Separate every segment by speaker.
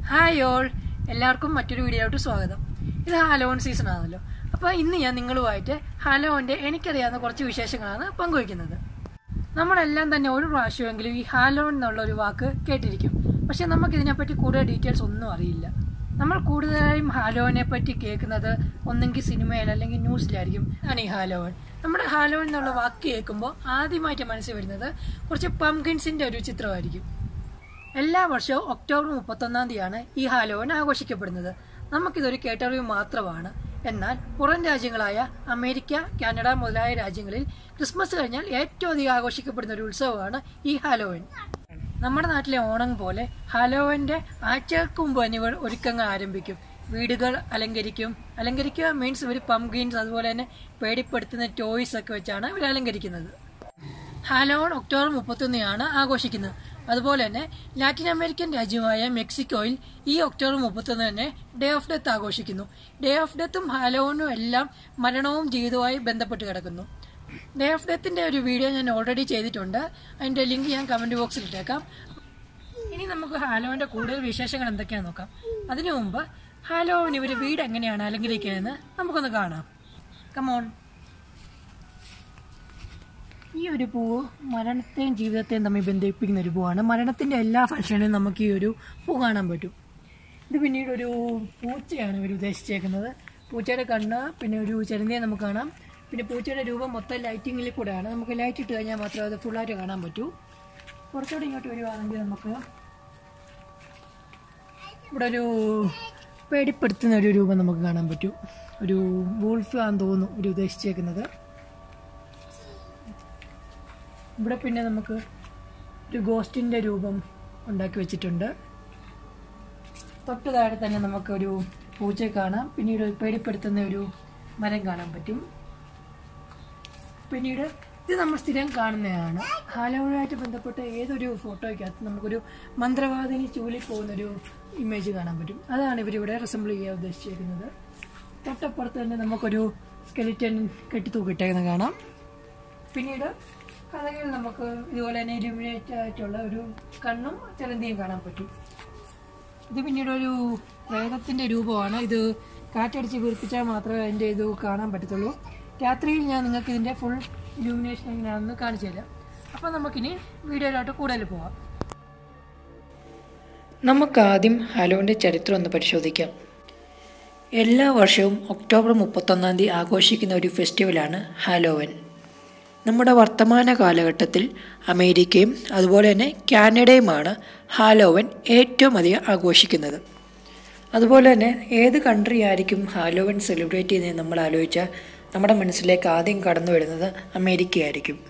Speaker 1: hi all എല്ലാവർക്കും മറ്റൊരു വീഡിയോയിലോട്ട് സ്വാഗതം ഇത് ഹാലോൺ സീസൺ ആണല്ലോ അപ്പോൾ ഇന്ന് ഞാൻ നിങ്ങളുമായിട്ട് ഹാലോൻ്റെ എനിക്കറിയാവുന്ന കുറച്ച് വിശേഷങ്ങളാണ് പങ്കുവയ്ക്കുന്നത് നമ്മളെല്ലാം തന്നെ ഒരു പ്രാവശ്യമെങ്കിലും ഈ ഹാലോൺ എന്നുള്ള ഒരു വാക്ക് കേട്ടിരിക്കും പക്ഷെ നമുക്കിതിനെപ്പറ്റി കൂടുതൽ ഡീറ്റെയിൽസ് ഒന്നും അറിയില്ല നമ്മൾ കൂടുതലായും ഹാലോനെ പറ്റി കേൾക്കുന്നത് ഒന്നെങ്കിൽ സിനിമയിൽ അല്ലെങ്കിൽ ന്യൂസിലായിരിക്കും ആണ് ഈ ഹാലോൺ നമ്മുടെ ഹാലോൺ എന്നുള്ള വാക്ക് കേൾക്കുമ്പോൾ ആദ്യമായിട്ട് മനസ്സിൽ വരുന്നത് കുറച്ച് പംകിൻസിൻ്റെ ഒരു ചിത്രമായിരിക്കും എല്ലാ വർഷവും ഒക്ടോബർ മുപ്പത്തൊന്നാം തീയതിയാണ് ഈ ഹാലോവൻ ആഘോഷിക്കപ്പെടുന്നത് നമുക്കിതൊരു കേട്ടറിവ് മാത്രമാണ് എന്നാൽ പുറം രാജ്യങ്ങളായ അമേരിക്ക കാനഡ മുതലായ രാജ്യങ്ങളിൽ ക്രിസ്മസ് കഴിഞ്ഞാൽ ഏറ്റവും അധികം ആഘോഷിക്കപ്പെടുന്ന ഒരു ഉത്സവമാണ് ഈ ഹാലോവൻ നമ്മുടെ നാട്ടിലെ ഓണം പോലെ ഹാലോവന്റെ ആഴ്ചകൾക്ക് മുമ്പ് തന്നെ ഇവർ ഒരുക്കങ്ങൾ ആരംഭിക്കും വീടുകൾ അലങ്കരിക്കും അലങ്കരിക്കുക മീൻസ് ഇവർ പംകിൻസ് അതുപോലെ തന്നെ പേടിപ്പെടുത്തുന്ന ടോയ്സ് ഒക്കെ വെച്ചാണ് ഇവർ അലങ്കരിക്കുന്നത് ഹാലോൺ ഒക്ടോബർ മുപ്പത്തൊന്നിനാണ് ആഘോഷിക്കുന്നത് അതുപോലെ തന്നെ ലാറ്റിൻ അമേരിക്കൻ രാജ്യമായ മെക്സിക്കോയിൽ ഈ ഒക്ടോബർ മുപ്പത്തൊന്ന് തന്നെ ഡേ ഓഫ് ഡെത്ത് ആഘോഷിക്കുന്നു ഡേ ഓഫ് ഡെത്തും ഹാലോണും എല്ലാം മരണവും ജീവിതവുമായി ബന്ധപ്പെട്ട് കിടക്കുന്നു ഡേ ഓഫ് ഡെത്തിന്റെ ഒരു വീഡിയോ ഞാൻ ഓൾറെഡി ചെയ്തിട്ടുണ്ട് അതിന്റെ ലിങ്ക് ഞാൻ കമന്റ് ബോക്സിൽ ഇട്ടേക്കാം ഇനി നമുക്ക് ഹാലോവിന്റെ കൂടുതൽ വിശേഷങ്ങൾ എന്തൊക്കെയാണെന്ന് നോക്കാം അതിനു മുമ്പ് ഹാലോവിന് ഇവർ വീട് എങ്ങനെയാണ് അലങ്കരിക്കുന്നതെന്ന് നമുക്കൊന്ന് കാണാം കമോൺ ഈ ഒരു പൂവ് മരണത്തെയും ജീവിതത്തെയും തമ്മിൽ ബന്ധിപ്പിക്കുന്ന ഒരു പൂവാണ് മരണത്തിന്റെ എല്ലാ ഫംഗ്ഷനിലും നമുക്ക് ഈ ഒരു പൂ കാണാൻ പറ്റും ഇത് പിന്നീട് ഒരു പൂച്ചയാണ് ഇവർ ഉദ്ദേശിച്ചേക്കുന്നത് പൂച്ചയുടെ കണ്ണ് പിന്നെ ഒരു ചെറുതിയെ നമുക്ക് കാണാം പിന്നെ പൂച്ചയുടെ രൂപം മൊത്തം ലൈറ്റിങ്ങിൽ കൂടെയാണ് നമുക്ക് ലൈറ്റ് ഇട്ട് കഴിഞ്ഞാൽ മാത്രമേ അത് ഫുള്ളായിട്ട് കാണാൻ പറ്റൂ കുറച്ചുകൂടി ഇങ്ങോട്ട് വരുവാണെങ്കിൽ നമുക്ക് ഇവിടെ ഒരു പേടിപ്പെടുത്തുന്ന ഒരു രൂപം നമുക്ക് കാണാൻ പറ്റും ഒരു വൂൾഫ് ആണെന്ന് തോന്നുന്നു ഒരു ഉദ്ദേശിച്ചേക്കുന്നത് ഇവിടെ പിന്നെ നമുക്ക് ഒരു ഗോസ്റ്റിൻ്റെ രൂപം ഉണ്ടാക്കി വെച്ചിട്ടുണ്ട് തൊട്ട് താഴെ തന്നെ നമുക്കൊരു പൂച്ചയെ കാണാം പിന്നീട് ഒരു പേടിപ്പെടുത്തുന്ന ഒരു മരം കാണാൻ പറ്റും പിന്നീട് ഇത് നമ്മൾ സ്ഥിരം കാണുന്നതാണ് ഹാലോണുമായിട്ട് ബന്ധപ്പെട്ട ഏതൊരു ഫോട്ടോയ്ക്കകത്ത് നമുക്കൊരു മന്ത്രവാദിനി ചൂലി പോകുന്നൊരു ഇമേജ് കാണാൻ പറ്റും അതാണ് ഇവരിവിടെ റിസംബിൾ ചെയ്യാൻ ഉദ്ദേശിച്ചിരിക്കുന്നത് തൊട്ടപ്പുറത്ത് തന്നെ നമുക്കൊരു സ്കെലിറ്റൻ കെട്ടി തൂക്കിട്ടേന്ന് കാണാം പിന്നീട് കഥകളിൽ നമുക്ക് ഇതുപോലെ തന്നെ ഇലുമിനേറ്റ് ആയിട്ടുള്ള ഒരു കണ്ണും ചെലന്തിയും കാണാൻ പറ്റും ഇത് പിന്നീട് ഒരു പ്രേതത്തിന്റെ രൂപമാണ് ഇത് കാറ്റടിച്ച് വീർപ്പിച്ചാൽ മാത്രമേ അതിൻ്റെ ഇത് കാണാൻ പറ്റത്തുള്ളൂ രാത്രിയിൽ ഞാൻ നിങ്ങൾക്ക് ഇതിൻ്റെ ഫുൾ ഇലൂമിനേഷൻ എങ്ങനെയാണെന്ന് കാണിച്ചു തരാം അപ്പോൾ നമുക്കിനി വീഡിയോയിലോട്ട് കൂടുതൽ പോവാം നമുക്ക് ആദ്യം ഹലോൻ്റെ ചരിത്രം ഒന്ന് പരിശോധിക്കാം എല്ലാ വർഷവും ഒക്ടോബർ മുപ്പത്തൊന്നാം തീയതി ആഘോഷിക്കുന്ന ഒരു ഫെസ്റ്റിവലാണ് ഹാലോവൻ നമ്മുടെ വർത്തമാന കാലഘട്ടത്തിൽ അമേരിക്കയും അതുപോലെ തന്നെ കാനഡയുമാണ് ഹാലോവൻ ഏറ്റവും അധികം ആഘോഷിക്കുന്നത് അതുപോലെ തന്നെ ഏത് കൺട്രി ആയിരിക്കും ഹാലോവൻ സെലിബ്രേറ്റ് ചെയ്യുന്നത് നമ്മൾ ആലോചിച്ചാൽ നമ്മുടെ മനസ്സിലേക്ക് ആദ്യം കടന്നു വരുന്നത് അമേരിക്കയായിരിക്കും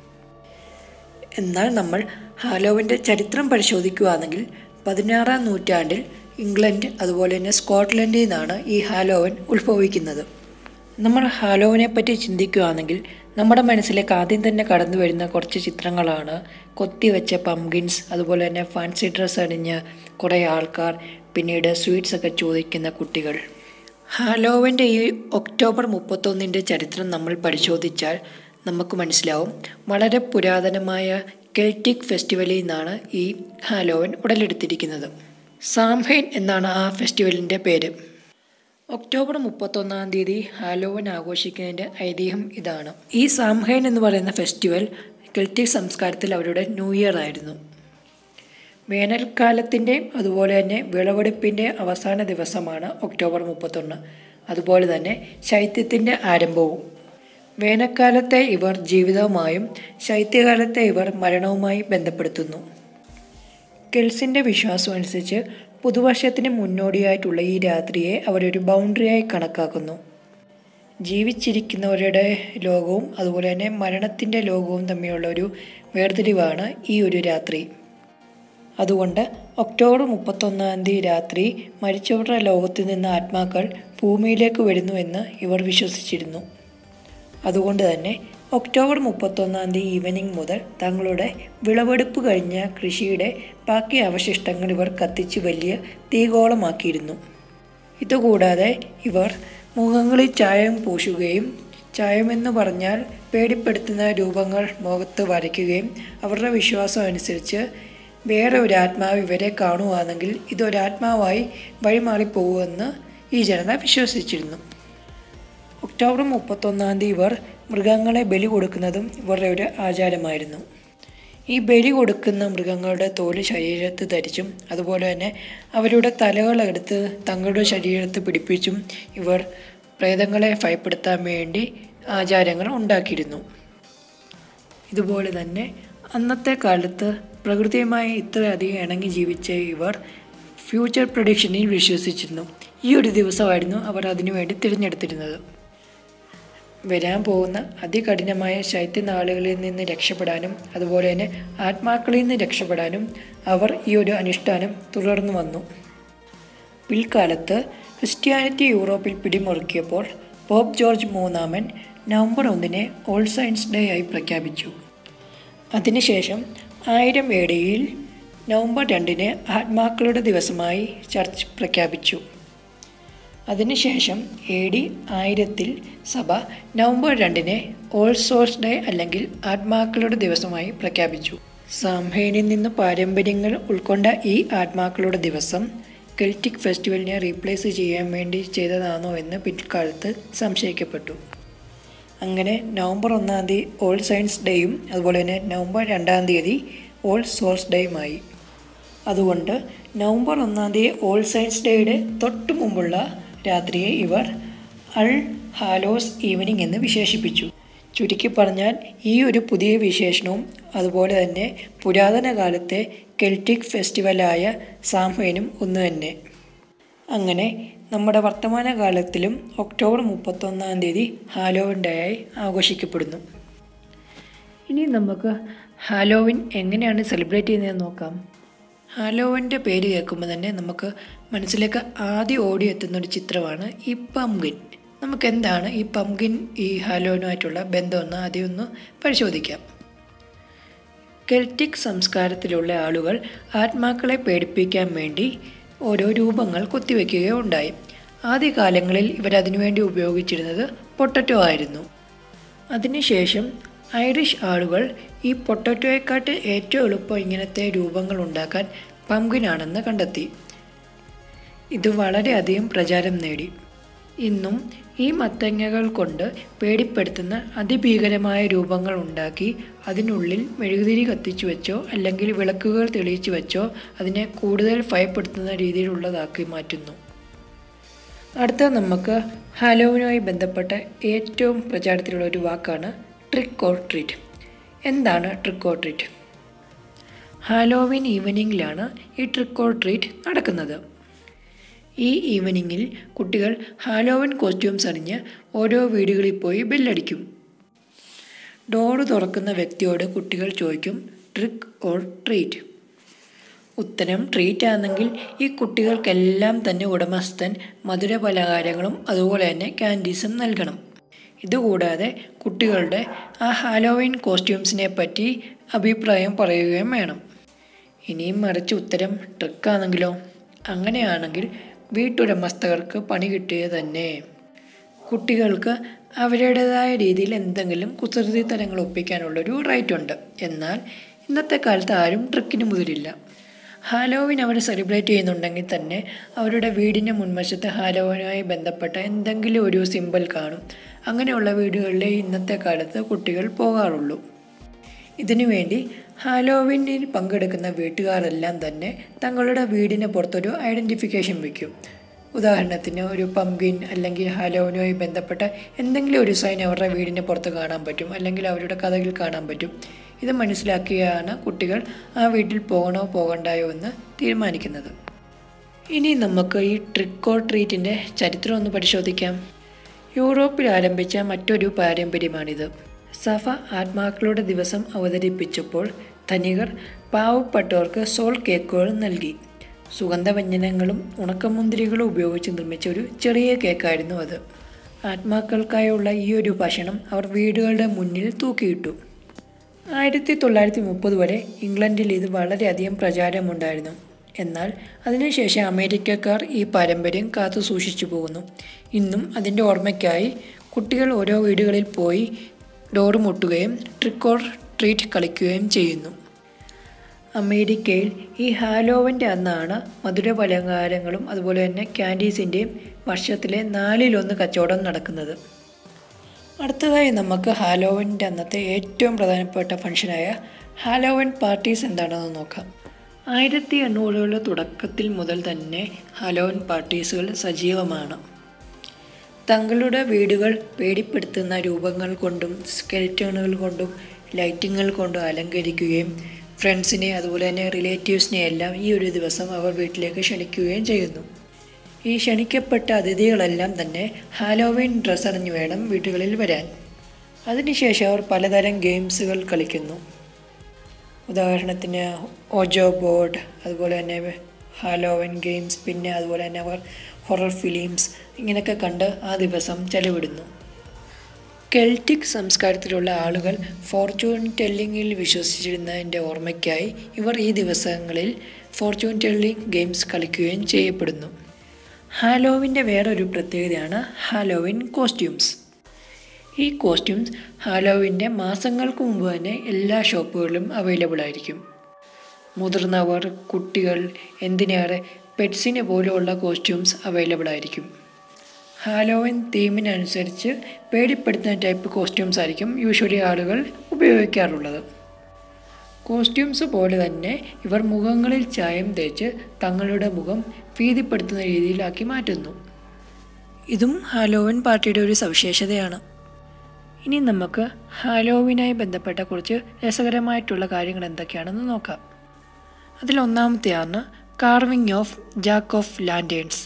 Speaker 1: എന്നാൽ നമ്മൾ ഹാലോവിൻ്റെ ചരിത്രം പരിശോധിക്കുകയാണെങ്കിൽ പതിനാറാം നൂറ്റാണ്ടിൽ ഇംഗ്ലണ്ട് അതുപോലെ തന്നെ സ്കോട്ട്ലൻഡിൽ നിന്നാണ് ഈ ഹാലോവൻ ഉത്ഭവിക്കുന്നത് നമ്മൾ ഹാലോവിനെ പറ്റി ചിന്തിക്കുകയാണെങ്കിൽ നമ്മുടെ മനസ്സിലേക്ക് ആദ്യം തന്നെ കടന്നു വരുന്ന കുറച്ച് ചിത്രങ്ങളാണ് കൊത്തിവെച്ച പംകിൻസ് അതുപോലെ തന്നെ ഫാൻസി ഡ്രസ്സ് അണിഞ്ഞ കുറേ ആൾക്കാർ പിന്നീട് സ്വീറ്റ്സ് ഒക്കെ ചോദിക്കുന്ന കുട്ടികൾ ഹാലോവിൻ്റെ ഈ ഒക്ടോബർ മുപ്പത്തൊന്നിൻ്റെ ചരിത്രം നമ്മൾ പരിശോധിച്ചാൽ നമുക്ക് മനസ്സിലാവും വളരെ പുരാതനമായ കെൽറ്റിക് ഫെസ്റ്റിവലിൽ നിന്നാണ് ഈ ഹാലോവൻ ഉടലെടുത്തിരിക്കുന്നത് സാംഹൈൻ എന്നാണ് ആ ഫെസ്റ്റിവലിൻ്റെ പേര് ഒക്ടോബർ മുപ്പത്തൊന്നാം തീയതി ഹാലോവൻ ആഘോഷിക്കുന്നതിൻ്റെ ഐതിഹ്യം ഇതാണ് ഈ സാംഹൈൻ എന്ന് പറയുന്ന ഫെസ്റ്റിവൽ കെൽറ്റിക് സംസ്കാരത്തിൽ അവരുടെ ന്യൂ ഇയർ ആയിരുന്നു വേനൽക്കാലത്തിൻ്റെയും അതുപോലെ തന്നെ വിളവെടുപ്പിൻ്റെ അവസാന ദിവസമാണ് ഒക്ടോബർ മുപ്പത്തൊന്ന് അതുപോലെ തന്നെ ശൈത്യത്തിൻ്റെ ആരംഭവും വേനൽക്കാലത്തെ ഇവർ ജീവിതവുമായും ശൈത്യകാലത്തെ ഇവർ മരണവുമായി ബന്ധപ്പെടുത്തുന്നു കെൽസിൻ്റെ വിശ്വാസം അനുസരിച്ച് പുതുവർഷത്തിന് മുന്നോടിയായിട്ടുള്ള ഈ രാത്രിയെ അവരൊരു ബൗണ്ടറിയായി കണക്കാക്കുന്നു ജീവിച്ചിരിക്കുന്നവരുടെ ലോകവും അതുപോലെ തന്നെ മരണത്തിൻ്റെ ലോകവും തമ്മിലുള്ള ഒരു വേർതിരിവാണ് ഈ ഒരു രാത്രി അതുകൊണ്ട് ഒക്ടോബർ മുപ്പത്തൊന്നാം തീയതി രാത്രി മരിച്ചവരുടെ ലോകത്തിൽ നിന്ന് ആത്മാക്കൾ ഭൂമിയിലേക്ക് വരുന്നുവെന്ന് ഇവർ വിശ്വസിച്ചിരുന്നു അതുകൊണ്ട് തന്നെ ഒക്ടോബർ മുപ്പത്തൊന്നാം തീയതി ഈവനിങ് മുതൽ തങ്ങളുടെ വിളവെടുപ്പ് കഴിഞ്ഞ കൃഷിയുടെ ബാക്കി അവശിഷ്ടങ്ങൾ ഇവർ കത്തിച്ച് വലിയ തീകോളമാക്കിയിരുന്നു ഇതുകൂടാതെ ഇവർ മുഖങ്ങളിൽ ചായം പൂശുകയും ചായമെന്ന് പറഞ്ഞാൽ പേടിപ്പെടുത്തുന്ന രൂപങ്ങൾ മുഖത്ത് വരയ്ക്കുകയും അവരുടെ വിശ്വാസം അനുസരിച്ച് വേറെ ഒരു ആത്മാവ് ഇവരെ കാണുകയാണെങ്കിൽ ഇതൊരാത്മാവായി വഴിമാറിപ്പോകുമെന്ന് ഈ ജനത വിശ്വസിച്ചിരുന്നു ഒക്ടോബർ മുപ്പത്തൊന്നാം തീയതി ഇവർ മൃഗങ്ങളെ ബലി കൊടുക്കുന്നതും ഇവരുടെ ഒരു ആചാരമായിരുന്നു ഈ ബലി കൊടുക്കുന്ന മൃഗങ്ങളുടെ തോല് ശരീരത്ത് ധരിച്ചും അതുപോലെ തന്നെ അവരുടെ തലകളെടുത്ത് തങ്ങളുടെ ശരീരത്ത് പിടിപ്പിച്ചും ഇവർ പ്രേതങ്ങളെ ഭയപ്പെടുത്താൻ വേണ്ടി ആചാരങ്ങൾ ഉണ്ടാക്കിയിരുന്നു ഇതുപോലെ തന്നെ അന്നത്തെ കാലത്ത് പ്രകൃതിയുമായി ഇത്രയധികം ഇണങ്ങി ജീവിച്ച ഇവർ ഫ്യൂച്ചർ പ്രഡിക്ഷനിൽ വിശ്വസിച്ചിരുന്നു ഈ ഒരു ദിവസമായിരുന്നു അവർ അതിനുവേണ്ടി തിരഞ്ഞെടുത്തിരുന്നത് വരാൻ പോകുന്ന അതികഠിനമായ ശൈത്യനാളുകളിൽ നിന്ന് രക്ഷപ്പെടാനും അതുപോലെ തന്നെ ആത്മാക്കളിൽ നിന്ന് രക്ഷപ്പെടാനും അവർ ഈ ഒരു അനുഷ്ഠാനം തുടർന്നു വന്നു പിൽക്കാലത്ത് ക്രിസ്ത്യാനിറ്റി യൂറോപ്പിൽ പിടിമുറുക്കിയപ്പോൾ പോപ്പ് ജോർജ് മൂന്നാമൻ നവംബർ ഒന്നിനെ ഓൾ സയൻസ് ഡേ ആയി പ്രഖ്യാപിച്ചു അതിനുശേഷം ആയിരം ഏടിയിൽ നവംബർ രണ്ടിന് ആത്മാക്കളുടെ ദിവസമായി ചർച്ച് പ്രഖ്യാപിച്ചു അതിനുശേഷം എ ഡി ആയിരത്തിൽ സഭ നവംബർ രണ്ടിനെ ഓൾ സോഴ്സ് ഡേ അല്ലെങ്കിൽ ആത്മാക്കളുടെ ദിവസമായി പ്രഖ്യാപിച്ചു സാംഹേനിൽ നിന്ന് പാരമ്പര്യങ്ങൾ ഉൾക്കൊണ്ട ഈ ആത്മാക്കളുടെ ദിവസം കെൽറ്റിക് ഫെസ്റ്റിവലിനെ റീപ്ലേസ് ചെയ്യാൻ വേണ്ടി ചെയ്തതാണോ എന്ന് പിൽക്കാലത്ത് സംശയിക്കപ്പെട്ടു അങ്ങനെ നവംബർ ഒന്നാം തീയതി ഓൾ സയൻസ് ഡേയും അതുപോലെ തന്നെ നവംബർ രണ്ടാം തീയതി ഓൾ സോഴ്സ് ഡേയുമായി അതുകൊണ്ട് നവംബർ ഒന്നാം തീയതി ഓൾ സയൻസ് ഡേയുടെ തൊട്ടു മുമ്പുള്ള രാത്രിയെ ഇവർ അൾ ഹാലോസ് ഈവനിങ് എന്ന് വിശേഷിപ്പിച്ചു ചുരുക്കി പറഞ്ഞാൽ ഈ ഒരു പുതിയ വിശേഷണവും അതുപോലെ തന്നെ പുരാതന കാലത്തെ കെൽറ്റിക് ഫെസ്റ്റിവലായ സാംഹേനും ഒന്ന് തന്നെ അങ്ങനെ നമ്മുടെ വർത്തമാനകാലത്തിലും ഒക്ടോബർ മുപ്പത്തൊന്നാം തീയതി ഹാലോവിൻ ഡേ ആയി ആഘോഷിക്കപ്പെടുന്നു ഇനി നമുക്ക് ഹാലോവിൻ എങ്ങനെയാണ് സെലിബ്രേറ്റ് ചെയ്യുന്നതെന്ന് നോക്കാം ഹാലോവിൻ്റെ പേര് കേൾക്കുമ്പോൾ തന്നെ നമുക്ക് മനസ്സിലേക്ക് ആദ്യം ഓടിയെത്തുന്ന ഒരു ചിത്രമാണ് ഈ പംകിൻ നമുക്ക് എന്താണ് ഈ പംകിൻ ഈ ഹാലോവിനുമായിട്ടുള്ള ബന്ധമെന്ന് ആദ്യം ഒന്ന് പരിശോധിക്കാം കെൽറ്റിക് സംസ്കാരത്തിലുള്ള ആളുകൾ ആത്മാക്കളെ പേടിപ്പിക്കാൻ വേണ്ടി ഓരോ രൂപങ്ങൾ കൊത്തിവെക്കുകയുണ്ടായി ആദ്യകാലങ്ങളിൽ ഇവരതിനുവേണ്ടി ഉപയോഗിച്ചിരുന്നത് പൊട്ടറ്റോ ആയിരുന്നു അതിനുശേഷം ഐറിഷ് ആളുകൾ ഈ പൊട്ടറ്റോയെക്കാട്ട് ഏറ്റവും എളുപ്പം ഇങ്ങനത്തെ രൂപങ്ങൾ ഉണ്ടാക്കാൻ പംകിനാണെന്ന് കണ്ടെത്തി ഇത് വളരെയധികം പ്രചാരം നേടി ഇന്നും ഈ മത്തങ്ങകൾ കൊണ്ട് പേടിപ്പെടുത്തുന്ന അതിഭീകരമായ രൂപങ്ങൾ ഉണ്ടാക്കി അതിനുള്ളിൽ മെഴുകുതിരി കത്തിച്ചു വെച്ചോ അല്ലെങ്കിൽ വിളക്കുകൾ തെളിയിച്ചു വെച്ചോ അതിനെ കൂടുതൽ ഭയപ്പെടുത്തുന്ന രീതിയിലുള്ളതാക്കി മാറ്റുന്നു അടുത്ത നമുക്ക് ഹാലോവിനുമായി ബന്ധപ്പെട്ട ഏറ്റവും പ്രചാരത്തിലുള്ള ഒരു വാക്കാണ് ട്രിക്ക് ഓർ ട്രീറ്റ് എന്താണ് ട്രിക്ക് ഓർ ട്രീറ്റ് ഹാലോവിൻ ഈവനിങ്ങിലാണ് ഈ ട്രിക്ക് ഓർ ട്രീറ്റ് നടക്കുന്നത് ഈ ഈവനിങ്ങിൽ കുട്ടികൾ ഹാലോവിൻ കോസ്റ്റ്യൂംസ് അണിഞ്ഞ് ഓരോ വീടുകളിൽ പോയി ബെല്ലടിക്കും ഡോറ് തുറക്കുന്ന വ്യക്തിയോട് കുട്ടികൾ ചോദിക്കും ട്രിക്ക് ഓർ ട്രീറ്റ് ഉത്തരം ട്രീറ്റ് ആണെങ്കിൽ ഈ കുട്ടികൾക്കെല്ലാം തന്നെ ഉടമസ്ഥൻ മധുര പലഹാരങ്ങളും അതുപോലെ തന്നെ ക്യാൻഡീസും നൽകണം ഇതുകൂടാതെ കുട്ടികളുടെ ആ ഹാലോവിൻ കോസ്റ്റ്യൂംസിനെ പറ്റി അഭിപ്രായം പറയുകയും വേണം ഇനിയും മറിച്ച് ഉത്തരം ട്രിക്കാണെങ്കിലോ അങ്ങനെയാണെങ്കിൽ വീട്ടുടമസ്ഥകർക്ക് പണി കിട്ടിയത് തന്നെ കുട്ടികൾക്ക് അവരുടേതായ രീതിയിൽ എന്തെങ്കിലും കുസൃതി തരങ്ങൾ ഒപ്പിക്കാനുള്ളൊരു റൈറ്റ് ഉണ്ട് എന്നാൽ ഇന്നത്തെ കാലത്ത് ആരും ട്രിക്കിന് മുതിരില്ല ഹാലോവിൻ അവർ സെലിബ്രേറ്റ് ചെയ്യുന്നുണ്ടെങ്കിൽ തന്നെ അവരുടെ വീടിൻ്റെ മുൻവശത്ത് ഹാലോവിനുമായി ബന്ധപ്പെട്ട എന്തെങ്കിലും ഒരു സിമ്പിൾ കാണും അങ്ങനെയുള്ള വീടുകളിലെ ഇന്നത്തെ കാലത്ത് കുട്ടികൾ പോകാറുള്ളൂ ഇതിനുവേണ്ടി ഹാലോവിനിൽ പങ്കെടുക്കുന്ന വീട്ടുകാരെല്ലാം തന്നെ തങ്ങളുടെ വീടിന് പുറത്തൊരു ഐഡൻറ്റിഫിക്കേഷൻ വയ്ക്കും ഉദാഹരണത്തിന് ഒരു പംകിൻ അല്ലെങ്കിൽ ഹാലോവിനുമായി ബന്ധപ്പെട്ട എന്തെങ്കിലും ഒരു സൈൻ അവരുടെ വീടിന് പുറത്ത് കാണാൻ പറ്റും അല്ലെങ്കിൽ അവരുടെ കഥകിൽ കാണാൻ പറ്റും ഇത് മനസ്സിലാക്കിയാണ് കുട്ടികൾ ആ വീട്ടിൽ പോകണോ പോകണ്ടായോ എന്ന് തീരുമാനിക്കുന്നത് ഇനി നമുക്ക് ഈ ട്രിക്ക് ഓർ ട്രീറ്റിൻ്റെ ചരിത്രം ഒന്ന് പരിശോധിക്കാം യൂറോപ്പിൽ ആരംഭിച്ച മറ്റൊരു പാരമ്പര്യമാണിത് സഭ ആത്മാക്കളുടെ ദിവസം അവതരിപ്പിച്ചപ്പോൾ ധനികർ പാവപ്പെട്ടവർക്ക് സോൾ കേക്കുകൾ നൽകി സുഗന്ധവ്യഞ്ജനങ്ങളും ഉണക്കമുന്തിരികളും ഉപയോഗിച്ച് നിർമ്മിച്ച ഒരു ചെറിയ കേക്കായിരുന്നു അത് ആത്മാക്കൾക്കായുള്ള ഈ ഒരു ഭക്ഷണം അവർ വീടുകളുടെ മുന്നിൽ തൂക്കിയിട്ടു ആയിരത്തി തൊള്ളായിരത്തി മുപ്പത് വരെ ഇംഗ്ലണ്ടിൽ ഇത് വളരെയധികം പ്രചാരമുണ്ടായിരുന്നു എന്നാൽ അതിനുശേഷം അമേരിക്കക്കാർ ഈ പാരമ്പര്യം കാത്തു സൂക്ഷിച്ചു പോകുന്നു ഇന്നും അതിൻ്റെ ഓർമ്മയ്ക്കായി കുട്ടികൾ ഓരോ വീടുകളിൽ പോയി ഡോറ് മുട്ടുകയും ട്രിക്ക് ഓർ ട്രീറ്റ് കളിക്കുകയും ചെയ്യുന്നു അമേരിക്കയിൽ ഈ ഹാലോവിൻ്റെ അന്നാണ് മധുര പലഹാരങ്ങളും അതുപോലെ തന്നെ ക്യാൻഡീസിൻ്റെയും വർഷത്തിലെ നാലിലൊന്ന് കച്ചവടം നടക്കുന്നത് അടുത്തതായി നമുക്ക് ഹാലോവിൻ്റെ അന്നത്തെ ഏറ്റവും പ്രധാനപ്പെട്ട ഫംഗ്ഷനായ ഹാലോവിൻ പാർട്ടീസ് എന്താണെന്ന് നോക്കാം ആയിരത്തി എണ്ണൂറുകളുടെ തുടക്കത്തിൽ മുതൽ തന്നെ ഹാലോവിൻ പാർട്ടീസുകൾ സജീവമാണ് തങ്ങളുടെ വീടുകൾ പേടിപ്പെടുത്തുന്ന രൂപങ്ങൾ കൊണ്ടും സ്കെൽറ്റണുകൾ കൊണ്ടും ലൈറ്റിങ്ങുകൾ കൊണ്ടും അലങ്കരിക്കുകയും ഫ്രണ്ട്സിനെ അതുപോലെ തന്നെ റിലേറ്റീവ്സിനെ എല്ലാം ഈ ഒരു ദിവസം അവർ വീട്ടിലേക്ക് ക്ഷണിക്കുകയും ചെയ്യുന്നു ഈ ക്ഷണിക്കപ്പെട്ട അതിഥികളെല്ലാം തന്നെ ഹാലോവീൻ ഡ്രസ്സ് അണിഞ്ഞു വേണം വീടുകളിൽ വരാൻ അതിനുശേഷം അവർ പലതരം ഗെയിംസുകൾ കളിക്കുന്നു ഉദാഹരണത്തിന് ഓജോ ബോർഡ് അതുപോലെ തന്നെ ഹാലോവൻ ഗെയിംസ് പിന്നെ അതുപോലെ തന്നെ അവർ ഹൊറർ ഫിലിംസ് ഇങ്ങനെയൊക്കെ കണ്ട് ആ ദിവസം ചെലവിടുന്നു കെൽറ്റിക് സംസ്കാരത്തിലുള്ള ആളുകൾ ഫോർച്യൂൺ ടെല്ലിങ്ങിൽ വിശ്വസിച്ചിരുന്നതിൻ്റെ ഓർമ്മയ്ക്കായി ഇവർ ഈ ദിവസങ്ങളിൽ ഫോർച്യൂൺ ടെല്ലിംഗ് ഗെയിംസ് കളിക്കുകയും ചെയ്യപ്പെടുന്നു ഹാലോവിൻ്റെ വേറൊരു പ്രത്യേകതയാണ് ഹാലോവിൻ കോസ്റ്റ്യൂംസ് ഈ കോസ്റ്റ്യൂംസ് ഹാലോവിൻ്റെ മാസങ്ങൾക്ക് മുമ്പ് തന്നെ എല്ലാ ഷോപ്പുകളിലും അവൈലബിൾ ആയിരിക്കും മുതിർന്നവർ കുട്ടികൾ എന്തിനേറെ പെറ്റ്സിന് പോലുമുള്ള കോസ്റ്റ്യൂംസ് അവൈലബിൾ ആയിരിക്കും ഹാലോവിൻ തീമിനനുസരിച്ച് പേടിപ്പെടുത്തുന്ന ടൈപ്പ് കോസ്റ്റ്യൂംസ് ആയിരിക്കും യൂഷ്വലി ആളുകൾ ഉപയോഗിക്കാറുള്ളത് കോസ്റ്റ്യൂംസ് പോലെ തന്നെ ഇവർ മുഖങ്ങളിൽ ചായം തേച്ച് തങ്ങളുടെ മുഖം ഭീതിപ്പെടുത്തുന്ന രീതിയിലാക്കി മാറ്റുന്നു ഇതും ഹാലോവിൻ പാർട്ടിയുടെ ഒരു സവിശേഷതയാണ് ഇനി നമുക്ക് ഹാലോവിനായി ബന്ധപ്പെട്ട കുറച്ച് രസകരമായിട്ടുള്ള കാര്യങ്ങൾ എന്തൊക്കെയാണെന്ന് നോക്കാം അതിലൊന്നാമത്തെയാണ് carving of jack of lanterns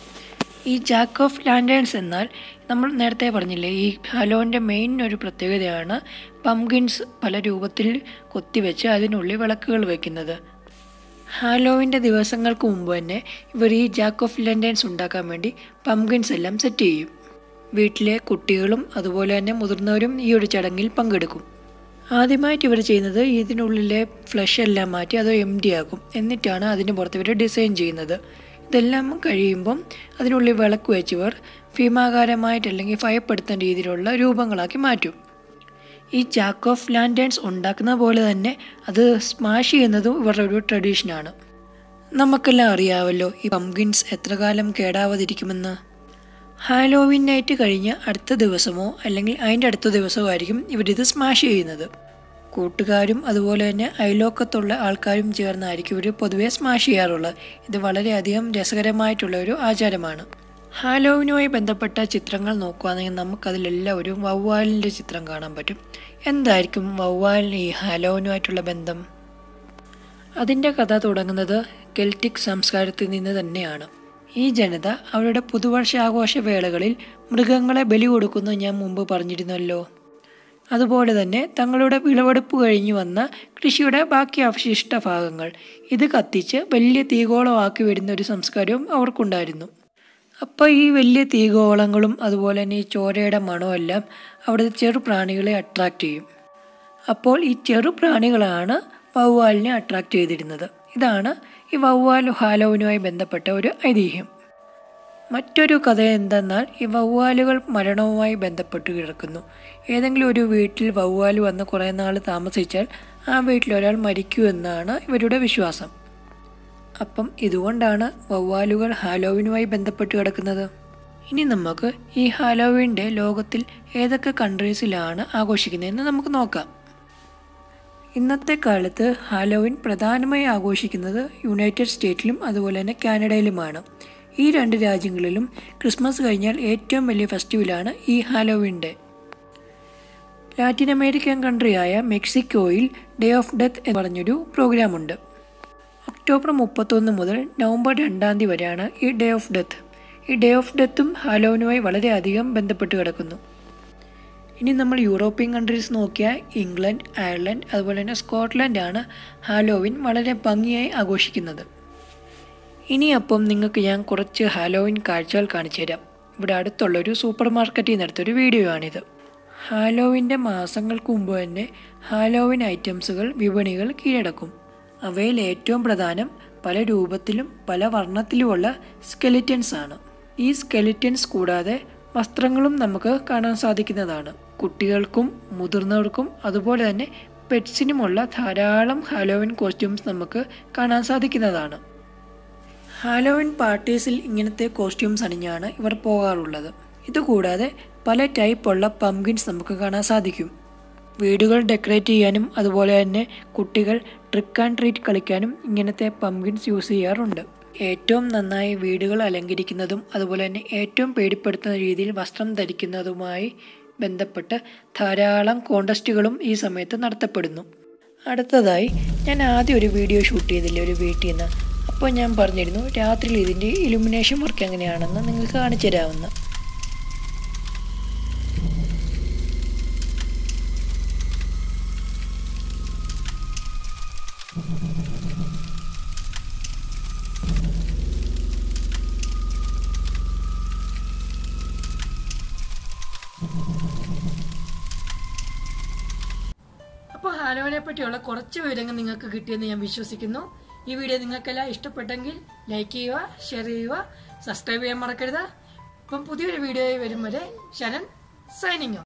Speaker 1: ഈ ജാക്ക് ഓഫ് ലാൻഡേൺസ് എന്നാൽ നമ്മൾ നേരത്തെ പറഞ്ഞില്ലേ ഈ ഹലോൻ്റെ മെയിൻ ഒരു പ്രത്യേകതയാണ് പംകിൻസ് പല രൂപത്തിൽ കൊത്തിവെച്ച് അതിനുള്ളിൽ വിളക്കുകൾ വയ്ക്കുന്നത് ഹാലോവിൻ്റെ ദിവസങ്ങൾക്ക് മുമ്പ് തന്നെ ഇവർ ഈ ജാക്ക് ഓഫ് ലാൻഡേൺസ് ഉണ്ടാക്കാൻ വേണ്ടി പംകിൻസ് എല്ലാം സെറ്റ് ചെയ്യും വീട്ടിലെ കുട്ടികളും അതുപോലെ തന്നെ മുതിർന്നവരും ഈ ഒരു ചടങ്ങിൽ പങ്കെടുക്കും ആദ്യമായിട്ട് ഇവർ ചെയ്യുന്നത് ഇതിനുള്ളിലെ ഫ്ലഷ് എല്ലാം മാറ്റി അത് എം ഡി ആക്കും എന്നിട്ടാണ് അതിന് പുറത്ത് ഇവർ ഡിസൈൻ ചെയ്യുന്നത് ഇതെല്ലാം കഴിയുമ്പം അതിനുള്ളിൽ വിളക്ക് വെച്ചവർ ഭീമാകാരമായിട്ട് അല്ലെങ്കിൽ ഭയപ്പെടുത്തുന്ന രീതിയിലുള്ള രൂപങ്ങളാക്കി മാറ്റും ഈ ജാക്ക് ഓഫ് ലാൻഡേൺസ് ഉണ്ടാക്കുന്ന പോലെ തന്നെ അത് സ്മാഷ് ചെയ്യുന്നതും ഇവരുടെ ഒരു ട്രഡീഷനാണ് നമുക്കെല്ലാം അറിയാമല്ലോ ഈ പംകിൻസ് എത്ര കാലം കേടാവാതിരിക്കുമെന്ന് ഹാലോവിൻ നൈറ്റ് കഴിഞ്ഞ് അടുത്ത ദിവസമോ അല്ലെങ്കിൽ അതിൻ്റെ അടുത്ത ദിവസമോ ആയിരിക്കും ഇവരിത് സ്മാഷ് ചെയ്യുന്നത് കൂട്ടുകാരും അതുപോലെ തന്നെ അയലോക്കത്തുള്ള ആൾക്കാരും ചേർന്നായിരിക്കും ഇവർ പൊതുവേ സ്മാഷ് ചെയ്യാറുള്ളത് ഇത് വളരെയധികം രസകരമായിട്ടുള്ള ഒരു ആചാരമാണ് ഹാലോവിനുമായി ബന്ധപ്പെട്ട ചിത്രങ്ങൾ നോക്കുകയാണെങ്കിൽ നമുക്കതിലെല്ലാം ഒരു വവ്വാലിൻ്റെ ചിത്രം കാണാൻ പറ്റും എന്തായിരിക്കും വവ്വാലിന് ഈ ഹാലോവിനുമായിട്ടുള്ള ബന്ധം അതിൻ്റെ കഥ തുടങ്ങുന്നത് കെൽറ്റിക് സംസ്കാരത്തിൽ നിന്ന് തന്നെയാണ് ഈ ജനത അവരുടെ പുതുവർഷാഘോഷ വേളകളിൽ മൃഗങ്ങളെ ബലി കൊടുക്കുന്നത് ഞാൻ മുമ്പ് പറഞ്ഞിരുന്നല്ലോ അതുപോലെ തന്നെ തങ്ങളുടെ വിളവെടുപ്പ് കഴിഞ്ഞു വന്ന കൃഷിയുടെ ബാക്കി അവശിഷ്ട ഭാഗങ്ങൾ ഇത് കത്തിച്ച് വലിയ തീഗോളമാക്കി വരുന്ന ഒരു സംസ്കാരവും അവർക്കുണ്ടായിരുന്നു അപ്പോൾ ഈ വലിയ തീഗോളങ്ങളും അതുപോലെ തന്നെ ഈ ചോരയുടെ മണമെല്ലാം അവിടുത്തെ ചെറു പ്രാണികളെ അട്രാക്റ്റ് ചെയ്യും അപ്പോൾ ഈ ചെറു പ്രാണികളാണ് വവ്വാലിനെ അട്രാക്റ്റ് ചെയ്തിരുന്നത് ഇതാണ് ഈ വവ്വാൽ ഹാലോവിനുമായി ബന്ധപ്പെട്ട ഒരു ഐതിഹ്യം മറ്റൊരു കഥ എന്തെന്നാൽ ഈ വവ്വാലുകൾ മരണവുമായി ബന്ധപ്പെട്ട് കിടക്കുന്നു ഏതെങ്കിലും ഒരു വീട്ടിൽ വവ്വാൽ വന്ന് കുറേ നാൾ താമസിച്ചാൽ ആ വീട്ടിൽ ഒരാൾ മരിക്കൂ എന്നാണ് ഇവരുടെ വിശ്വാസം അപ്പം ഇതുകൊണ്ടാണ് വവ്വാലുകൾ ഹാലോവിനുമായി ബന്ധപ്പെട്ട് കിടക്കുന്നത് ഇനി നമുക്ക് ഈ ഹാലോവിൻ്റെ ലോകത്തിൽ ഏതൊക്കെ കൺട്രീസിലാണ് ആഘോഷിക്കുന്നതെന്ന് നമുക്ക് നോക്കാം ഇന്നത്തെ കാലത്ത് ഹാലോവിൻ പ്രധാനമായി ആഘോഷിക്കുന്നത് യുണൈറ്റഡ് സ്റ്റേറ്റിലും അതുപോലെ തന്നെ കാനഡയിലുമാണ് ഈ രണ്ട് രാജ്യങ്ങളിലും ക്രിസ്മസ് കഴിഞ്ഞാൽ ഏറ്റവും വലിയ ഫെസ്റ്റിവലാണ് ഈ ഹാലോവിൻ ഡേ ലാറ്റിൻ അമേരിക്കൻ കൺട്രിയായ മെക്സിക്കോയിൽ ഡേ ഓഫ് ഡെത്ത് എന്ന് പറഞ്ഞൊരു പ്രോഗ്രാമുണ്ട് ഒക്ടോബർ മുപ്പത്തൊന്ന് മുതൽ നവംബർ രണ്ടാം തീയതി വരെയാണ് ഈ ഡേ ഓഫ് ഡെത്ത് ഈ ഡേ ഓഫ് ഡെത്തും ഹാലോവിനുമായി വളരെയധികം ബന്ധപ്പെട്ട് കിടക്കുന്നു ഇനി നമ്മൾ യൂറോപ്യൻ കൺട്രീസ് നോക്കിയാൽ ഇംഗ്ലണ്ട് അയർലൻഡ് അതുപോലെ തന്നെ സ്കോട്ട്ലൻഡാണ് ഹാലോവിൻ വളരെ ഭംഗിയായി ആഘോഷിക്കുന്നത് ഇനി അപ്പം നിങ്ങൾക്ക് ഞാൻ കുറച്ച് ഹാലോവിൻ കാഴ്ചകൾ കാണിച്ചു തരാം ഇവിടെ അടുത്തുള്ള ഒരു സൂപ്പർ മാർക്കറ്റിൽ നിന്ന് എടുത്തൊരു വീഡിയോ ആണിത് ഹാലോവിൻ്റെ മാസങ്ങൾക്ക് മുമ്പ് തന്നെ ഹാലോവിൻ ഐറ്റംസുകൾ വിപണികൾ കീഴടക്കും അവയിൽ ഏറ്റവും പ്രധാനം പല രൂപത്തിലും പല വർണ്ണത്തിലുമുള്ള സ്കെലിറ്റൻസ് ആണ് ഈ സ്കെലിറ്റൻസ് കൂടാതെ വസ്ത്രങ്ങളും നമുക്ക് കാണാൻ സാധിക്കുന്നതാണ് കുട്ടികൾക്കും മുതിർന്നവർക്കും അതുപോലെ തന്നെ പെറ്റ്സിനുമുള്ള ധാരാളം ഹാലോവിൻ കോസ്റ്റ്യൂംസ് നമുക്ക് കാണാൻ സാധിക്കുന്നതാണ് ഹാലോവിൻ പാർട്ടീസിൽ ഇങ്ങനത്തെ കോസ്റ്റ്യൂംസ് അണിഞ്ഞാണ് ഇവർ പോകാറുള്ളത് ഇതുകൂടാതെ പല ടൈപ്പുള്ള പംകിൻസ് നമുക്ക് കാണാൻ സാധിക്കും വീടുകൾ ഡെക്കറേറ്റ് ചെയ്യാനും അതുപോലെ തന്നെ കുട്ടികൾ ട്രിക്ക് ആൻഡ് ട്രീറ്റ് കളിക്കാനും ഇങ്ങനത്തെ പംകിൻസ് യൂസ് ചെയ്യാറുണ്ട് ഏറ്റവും നന്നായി വീടുകൾ അലങ്കരിക്കുന്നതും അതുപോലെ തന്നെ ഏറ്റവും പേടിപ്പെടുത്തുന്ന രീതിയിൽ വസ്ത്രം ധരിക്കുന്നതുമായി ബന്ധപ്പെട്ട് ധാരാളം കോണ്ടസ്റ്റുകളും ഈ സമയത്ത് നടത്തപ്പെടുന്നു അടുത്തതായി ഞാൻ ആദ്യം ഒരു വീഡിയോ ഷൂട്ട് ചെയ്തില്ലേ ഒരു വീട്ടിൽ നിന്ന് അപ്പോൾ ഞാൻ പറഞ്ഞിരുന്നു രാത്രിയിൽ ഇതിൻ്റെ ഇലുമിനേഷൻ വർക്ക് എങ്ങനെയാണെന്ന് നിങ്ങൾക്ക് കാണിച്ചു തരാമെന്ന് അപ്പോൾ ഹാലോനെ പറ്റിയുള്ള കുറച്ച് വിവരങ്ങൾ നിങ്ങൾക്ക് കിട്ടിയെന്ന് ഞാൻ വിശ്വസിക്കുന്നു ഈ വീഡിയോ നിങ്ങൾക്കെല്ലാം ഇഷ്ടപ്പെട്ടെങ്കിൽ ലൈക്ക് ചെയ്യുക ഷെയർ ചെയ്യുക സബ്സ്ക്രൈബ് ചെയ്യാൻ മറക്കരുത് അപ്പം പുതിയൊരു വീഡിയോ വരും വരെ ശരൺ സൈനിങ്